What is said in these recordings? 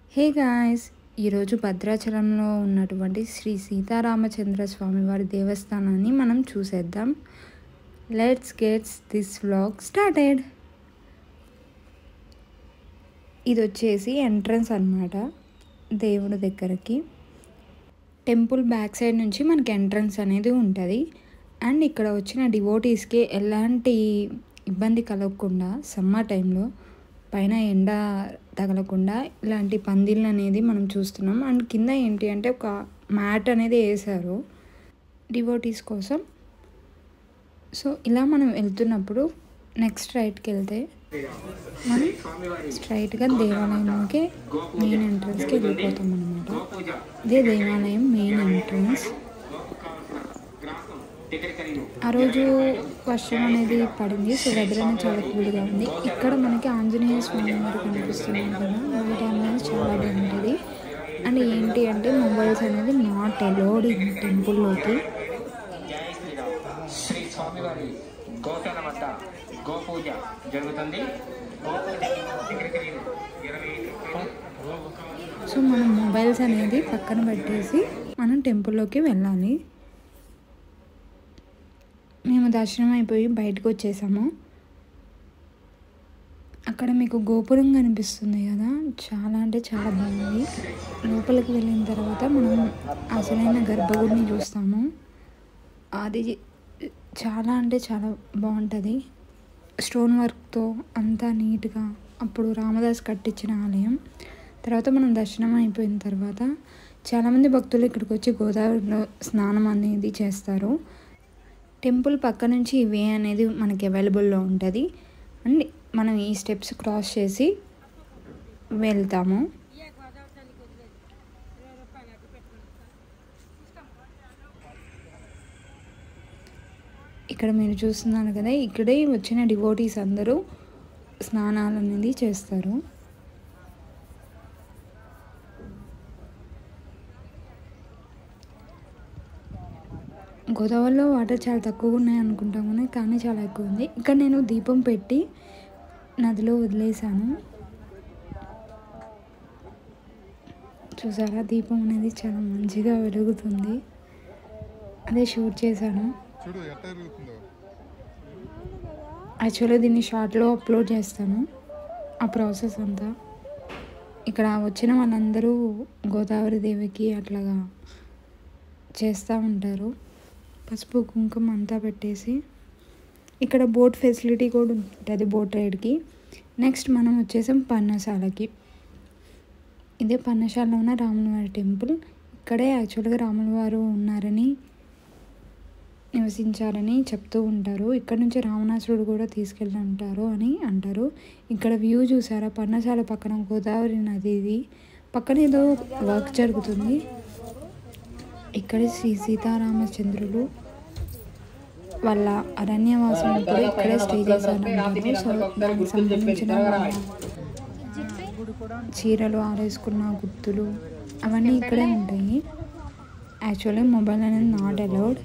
hey guys ఈరోజు భద్రాచలంలో ఉన్నటువంటి శ్రీ సీతారామచంద్ర స్వామి వారి దేవస్థానాన్ని మనం చూసేద్దాం let's gets this vlog started ఇది వచ్చేసి ఎంట్రన్స్ అన్నమాట దేవుడి దగ్గరకి టెంపుల్ బ్యాక్ సైడ్ నుంచి మనకి ఎంట్రన్స్ అనేది ఉంటుంది అండ్ ఇక్కడ వచ్చిన డివోటీస్కి ఎలాంటి ఇబ్బంది కలగకుండా సమ్మర్ టైంలో పైన ఎండ తగలకుండా ఇలాంటి పందిళ్ళు అనేది మనం చూస్తున్నాం అండ్ కింద ఏంటి అంటే ఒక మ్యాట్ అనేది వేశారు డివోటీస్ కోసం సో ఇలా మనం వెళ్తున్నప్పుడు నెక్స్ట్ రైట్కి వెళ్తే మనం స్ట్రైట్గా దేవాలయంలోకి మెయిన్ ఎంట్రన్స్కి వెళ్ళిపోతాం అనమాట ఇదే దేవాలయం మెయిన్ ఎంట్రన్స్ ఆ రోజు వర్షం అనేది పడింది సో వెదర్ అనేది చాలా కూల్గా ఉంది ఇక్కడ మనకి ఆంజనేయ స్వామి వారు కనిపిస్తున్నారు కదా నైట్ అనేది చాలా బాగుంటుంది అండ్ ఏంటి అంటే మొబైల్స్ అనేది నాట్ అలౌడ్ ఇన్ టెంపుల్లోకి జై శ్రీరామ్ శ్రీ స్వామివారి గోశాల వద్ద గోపూజ జరుగుతుంది గోపూజ దగ్గరికి మీరు ఇరవై రూపాయలు సో మనం మొబైల్స్ అనేది పక్కన పెట్టేసి మనం టెంపుల్లోకి వెళ్ళాలి మేము దర్శనం అయిపోయి బయటకు వచ్చేసాము అక్కడ మీకు గోపురం కనిపిస్తుంది కదా చాలా అంటే చాలా బాగుంది లోపలికి వెళ్ళిన తర్వాత మనం అసలైన గర్భగుడిని చూస్తాము అది చాలా అంటే చాలా బాగుంటుంది స్టోన్ వర్క్తో అంతా నీట్గా అప్పుడు రామదాస్ కట్టించిన ఆలయం తర్వాత మనం దర్శనం అయిపోయిన తర్వాత చాలామంది భక్తులు ఇక్కడికి వచ్చి గోదావరిలో స్నానం అనేది చేస్తారు టెంపుల్ పక్క నుంచి ఈ వే అనేది మనకి అవైలబుల్లో ఉంటుంది అండ్ మనం ఈ స్టెప్స్ క్రాస్ చేసి వెళ్తాము ఇక్కడ మీరు చూస్తున్నారు కదా ఇక్కడే వచ్చిన డివోటీస్ అందరూ స్నానాలు అనేది చేస్తారు గోదావరిలో వాటర్ చాలా తక్కువగా ఉన్నాయి అనుకుంటాం కానీ కానీ చాలా ఎక్కువ ఉంది ఇక్కడ నేను దీపం పెట్టి నదిలో వదిలేసాను చూసారా దీపం అనేది చాలా మంచిగా వెలుగుతుంది అదే షూట్ చేశాను చూడు ఎట్ట ఎరుగుతుందో యాక్చువల్గా దీన్ని షార్ట్లో అప్లోడ్ చేస్తాను ఆ ప్రాసెస్ అంతా ఇక్కడ వచ్చిన వాళ్ళందరూ గోదావరి దేవికి అట్లాగా చేస్తూ ఉంటారు పసుపు కుంకుమ అంతా పెట్టేసి ఇక్కడ బోట్ ఫెసిలిటీ కూడా ఉంటుంది బోట్ రైడ్కి నెక్స్ట్ మనం వచ్చేసాం పర్ణశాలకి ఇదే పర్ణశాలలో ఉన్న రాములవారి టెంపుల్ ఇక్కడే యాక్చువల్గా రాముల వారు ఉన్నారని నివసించారని చెప్తూ ఉంటారు ఇక్కడ నుంచి రావణాసురుడు కూడా తీసుకెళ్ళి ఉంటారు అని అంటారు ఇక్కడ వ్యూ చూసారా పర్ణశాల పక్కన గోదావరి నది ఇది పక్కన ఏదో వర్క్ జరుగుతుంది ఇక్కడ శ్రీ సీతారామచంద్రులు వాళ్ళ అరణ్యవాసం కూడా ఇక్కడే స్టే చేశారంటారు సో దానికి సంబంధించిన వాళ్ళ చీరలు ఆరేసుకున్న గుర్తులు అవన్నీ ఇక్కడే ఉంటాయి యాక్చువల్లీ మొబైల్ అనేది నాట్ అలౌడ్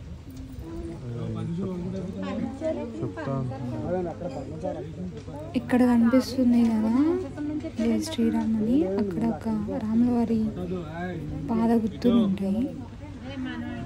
ఇక్కడ కనిపిస్తుంది కదా జై శ్రీరామ్ అని అక్కడ ఒక రాముల వారి పాద గుర్తులు ఉంటాయి